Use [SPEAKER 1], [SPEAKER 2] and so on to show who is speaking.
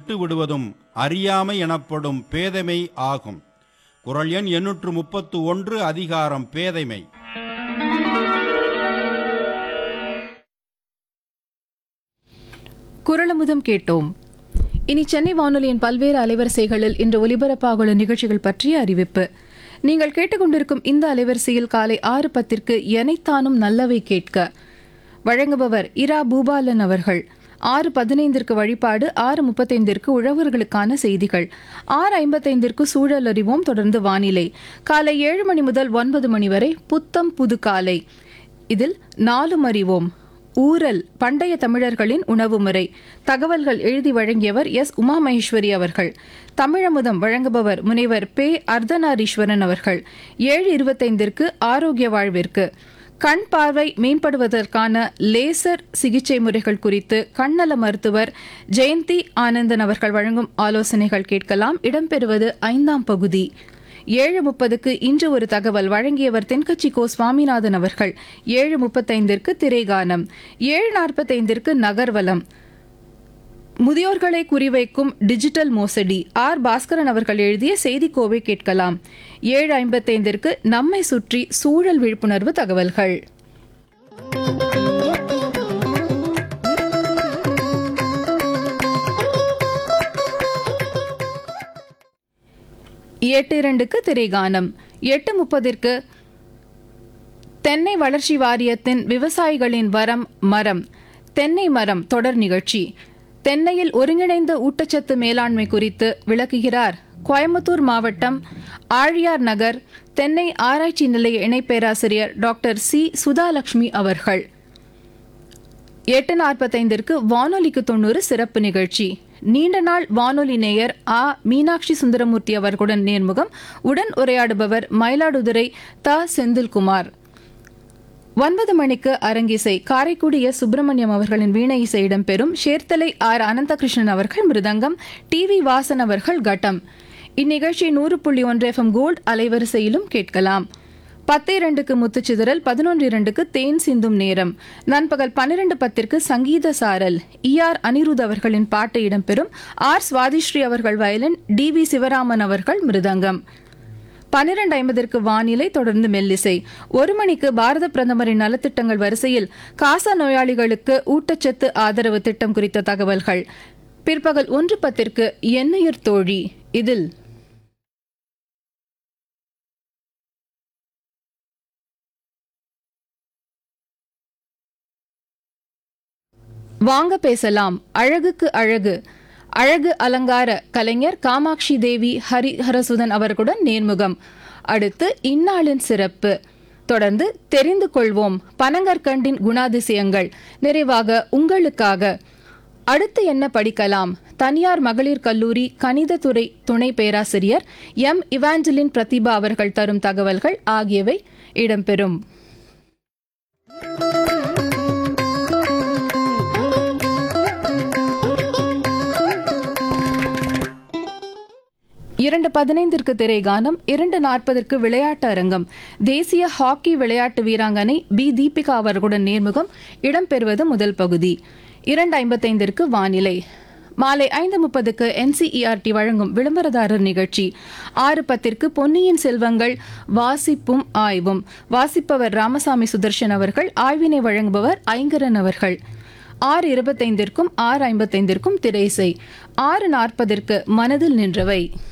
[SPEAKER 1] விட்டு விடுவதும் அறியாமை எனப்படும் பேதைமை ஆகும் குரல் எண் எண்ணூற்று முப்பத்து ஒன்று அதிகாரம் பேதைமை
[SPEAKER 2] குரலமுதம் கேட்டோம் இனி சென்னை வானொலியின் பல்வேறு அலைவரிசைகளில் இன்று ஒலிபரப்பாகுள்ள நிகழ்ச்சிகள் பற்றிய அறிவிப்பு நீங்கள் கேட்டுக்கொண்டிருக்கும் இந்த அலைவரிசையில் காலை ஆறு பத்திற்கு எனைத்தானும் நல்லவை கேட்க வழங்குபவர் இரா பூபாலன் அவர்கள் ஆறு பதினைந்திற்கு வழிபாடு ஆறு முப்பத்தைந்திற்கு உழவர்களுக்கான செய்திகள் ஆறு ஐம்பத்தைந்திற்கு சூழல் அறிவோம் தொடர்ந்து வானிலை காலை ஏழு மணி முதல் ஒன்பது மணி வரை புத்தம் புது காலை இதில் நாலும் அறிவோம் ஊரல் பண்டைய தமிழர்களின் உணவு முறை தகவல்கள் எழுதி வழங்கியவர் எஸ் உமா மகேஸ்வரி அவர்கள் தமிழமுதம் வழங்குபவர் முனைவர் பே அர்த்தநாரீஸ்வரன் அவர்கள் ஏழு இருபத்தைந்திற்கு ஆரோக்கிய வாழ்விற்கு கண் பார்வை மேம்படுவதற்கான லேசர் சிகிச்சை முறைகள் குறித்து கண்ணல மருத்துவர் ஜெயந்தி ஆனந்தன் அவர்கள் வழங்கும் ஆலோசனைகள் கேட்கலாம் இடம்பெறுவது ஐந்தாம் பகுதி ஏழு முப்பதுக்கு இன்று ஒரு தகவல் வழங்கியவர் தென்கட்சி கோ சுவாமிநாதன் அவர்கள் ஏழு முப்பத்தைந்திற்கு திரைகானம் ஏழு நாற்பத்தைந்திற்கு நகர்வலம் முதியோர்களை குறிவைக்கும் டிஜிட்டல் மோசடி ஆர் பாஸ்கரன் அவர்கள் எழுதிய செய்திக்கோவை கேட்கலாம் ஏழு ஐம்பத்தைந்திற்கு நம்மை சுற்றி சூழல் விழிப்புணர்வு தகவல்கள் எட்டு இரண்டுக்கு திரைகானம் எட்டு முப்பதிற்கு தென்னை வளர்ச்சி வாரியத்தின் விவசாயிகளின் வரம் மரம் தென்னை மரம் தொடர் நிகழ்ச்சி தென்னையில் ஒருங்கிணைந்த ஊட்டச்சத்து மேலாண்மை குறித்து விளக்குகிறார் கோயம்புத்தூர் மாவட்டம் ஆழியார் நகர் தென்னை ஆராய்ச்சி நிலைய இணை பேராசிரியர் டாக்டர் சி சுதாலட்சுமி அவர்கள் எட்டு நாற்பத்தைந்திற்கு வானொலிக்கு தொண்ணூறு சிறப்பு நிகழ்ச்சி நீண்ட நாள் வானொலி நேயர் ஆ மீனாட்சி சுந்தரமூர்த்தி அவர்களுடன் நேர்முகம் உடன் உரையாடுபவர் மயிலாடுதுறை த செந்தில்குமார் ஒன்பது மணிக்கு அரங்கிசை காரைக்குடி எஸ் சுப்பிரமணியம் அவர்களின் வீணை இசை இடம்பெறும் சேர்த்தலை ஆர் அனந்தகிருஷ்ணன் அவர்கள் மிருதங்கம் டி வி வாசன் அவர்கள் கட்டம் இந்நிகழ்ச்சி நூறு புள்ளி ஒன்று எஃப்எம் கோல்ட் அலைவரிசையிலும் கேட்கலாம் பத்து இரண்டுக்கு முத்துச்சிதறல் பதினொன்று இரண்டுக்கு தேன் சிந்தும் நேரம் நண்பகல் பன்னிரண்டு பத்திற்கு சங்கீத சாரல் இ ஆர் அனிருத் அவர்களின் பாட்டு இடம்பெறும் ஆர் சுவாதிஸ்ரீ அவர்கள் வயலின் டி வி சிவராமன் அவர்கள் மிருதங்கம் பன்னிரண்டு ஐம்பதற்கு வானிலை தொடர்ந்து மெல்லிசை ஒரு மணிக்கு பாரத பிரதமரின் நலத்திட்டங்கள் வரிசையில் காசா நோயாளிகளுக்கு ஊட்டச்சத்து ஆதரவு திட்டம் குறித்த தகவல்கள் பிற்பகல் ஒன்று பத்திற்கு எண்ணுயிர் தோழி இதில் வாங்க பேசலாம் அழகுக்கு அழகு அழகு அலங்கார கலைஞர் காமாட்சி தேவி ஹரிஹரசுதன் அவர்களுடன் நேர்முகம் அடுத்து இந்நாளின் சிறப்பு தொடர்ந்து தெரிந்து கொள்வோம் பனங்கற்கண்டின் குணாதிசயங்கள் நிறைவாக உங்களுக்காக அடுத்து என்ன படிக்கலாம் தனியார் மகளிர் கல்லூரி கணிதத்துறை துணை பேராசிரியர் எம் இவாஞ்சலின் பிரதிபா அவர்கள் தரும் தகவல்கள் ஆகியவை இடம்பெறும் இரண்டு பதினைந்திற்கு திரைகானம் இரண்டு நாற்பதற்கு விளையாட்டு அரங்கம் தேசிய ஹாக்கி விளையாட்டு வீராங்கனை பி தீபிகா அவர்களுடன் நேர்முகம் இடம்பெறுவது முதல் பகுதி இரண்டு ஐம்பத்தைந்திற்கு வானிலை மாலை ஐந்து முப்பதுக்கு என்சிஇஆர்டி வழங்கும் விளம்பரதாரர் நிகழ்ச்சி ஆறு பத்திற்கு பொன்னியின் செல்வங்கள் வாசிப்பும் ஆய்வும் வாசிப்பவர் ராமசாமி சுதர்ஷன் அவர்கள் ஆய்வினை வழங்குபவர் ஐங்கரன் அவர்கள் ஆறு இருபத்தைந்திற்கும் ஆறு ஐம்பத்தைந்திற்கும் திரைசை ஆறு நாற்பதற்கு மனதில் நின்றவை